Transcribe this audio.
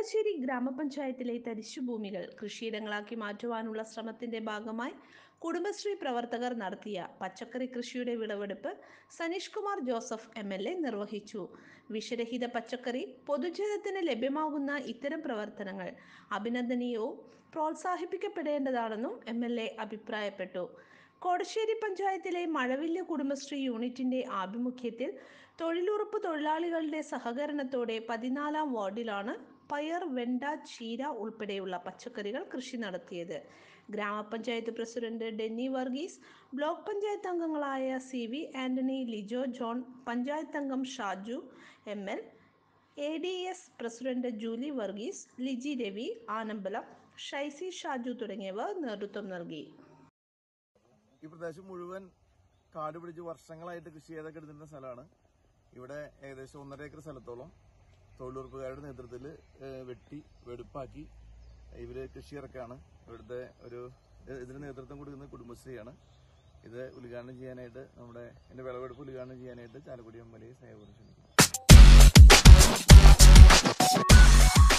കോടശ്ശേരി ഗ്രാമപഞ്ചായത്തിലെ തരിശുഭൂമികൾ കൃഷിയിടങ്ങളാക്കി മാറ്റുവാനുള്ള ശ്രമത്തിന്റെ ഭാഗമായി കുടുംബശ്രീ പ്രവർത്തകർ നടത്തിയ പച്ചക്കറി കൃഷിയുടെ വിളവെടുപ്പ് Saneesh Kumar Joseph M L A നിർവഹിച്ചു വിഷരഹിത പച്ചക്കറി പൊതുജനത്തിന് ലഭ്യമാകുന്ന ഇത്തരം പ്രവർത്തനങ്ങൾ അഭിനന്ദനീയവും പ്രോത്സാഹിപ്പിക്കപ്പെടേണ്ടതാണെന്നും എം എൽ എ അഭിപ്രായപ്പെട്ടു കോടശ്ശേരി പഞ്ചായത്തിലെ മഴവില്ല് കുടുംബശ്രീ യൂണിറ്റിന്റെ ആഭിമുഖ്യത്തിൽ തൊഴിലുറപ്പ് തൊഴിലാളികളുടെ സഹകരണത്തോടെ പതിനാലാം വാർഡിലാണ് പയർ വെണ്ട ചീര ഉൾപ്പെടെയുള്ള പച്ചക്കറികൾ കൃഷി നടത്തിയത് ഗ്രാമപഞ്ചായത്ത് president Denny Varghese block panchayat അംഗങ്ങളായ C V Antony Lijo John panchayat അംഗം Shaju M L A D S president Julie Varghese Liji Ravi Anambalam Shaisy Shaju തുടങ്ങിയവർ നേതൃത്വം നൽകി ഈ പ്രദേശം മുഴുവൻ കാട് പിടിച്ച് വർഷങ്ങളായിട്ട് കൃഷി ചെയ്തൊക്കെ എടുത്തിരുന്ന സ്ഥലമാണ് ഇവിടെ ഏകദേശം ഒന്നര ഏക്കർ സ്ഥലത്തോളം തൊഴിലുറപ്പുകാരുടെ നേതൃത്വത്തിൽ വെട്ടി വെടുപ്പാക്കി ഇവര് കൃഷി ഇറക്കാണ് ഇവിടുത്തെ ഒരു ഇത് ഇതിന് നേതൃത്വം കൊടുക്കുന്നത് കുടുംബശ്രീയാണ് ഇത് ഉദ്ഘാടനം ചെയ്യാനായിട്ട് നമ്മുടെ ഇതിന്റെ വിളവെടുപ്പ് ഉദ്ഘാടനം ചെയ്യാനായിട്ട് ചാലക്കുടി എം എൽ എ സഹകരണം ക്ഷണിക്കുന്നു